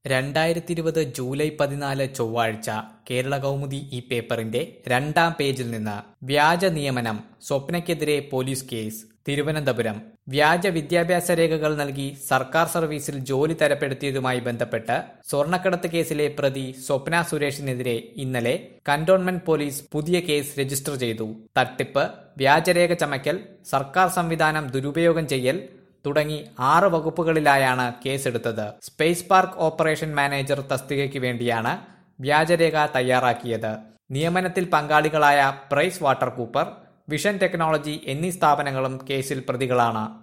രണ്ടായിരത്തിയിരുപത് ജൂലൈ പതിനാല് ചൊവ്വാഴ്ച കേരള കൗമുദി ഈ പേപ്പറിന്റെ രണ്ടാം പേജിൽ നിന്ന് വ്യാജ നിയമനം സ്വപ്നയ്ക്കെതിരെ പോലീസ് കേസ് തിരുവനന്തപുരം വ്യാജ വിദ്യാഭ്യാസ രേഖകൾ നൽകി സർക്കാർ സർവീസിൽ ജോലി തരപ്പെടുത്തിയതുമായി ബന്ധപ്പെട്ട് സ്വർണ്ണക്കടത്ത് കേസിലെ പ്രതി സ്വപ്ന സുരേഷിനെതിരെ ഇന്നലെ കന്റോൺമെന്റ് പോലീസ് പുതിയ കേസ് രജിസ്റ്റർ ചെയ്തു തട്ടിപ്പ് വ്യാജരേഖ ചമയ്ക്കൽ സർക്കാർ സംവിധാനം ദുരുപയോഗം ചെയ്യൽ തുടങ്ങി ആറ് വകുപ്പുകളിലായാണ് കേസെടുത്തത് സ്പേസ് പാർക്ക് ഓപ്പറേഷൻ മാനേജർ തസ്തികയ്ക്ക് വേണ്ടിയാണ് വ്യാജരേഖ തയ്യാറാക്കിയത് നിയമനത്തിൽ പങ്കാളികളായ price water cooper vision technology എന്നീ സ്ഥാപനങ്ങളും കേസിൽ പ്രതികളാണ്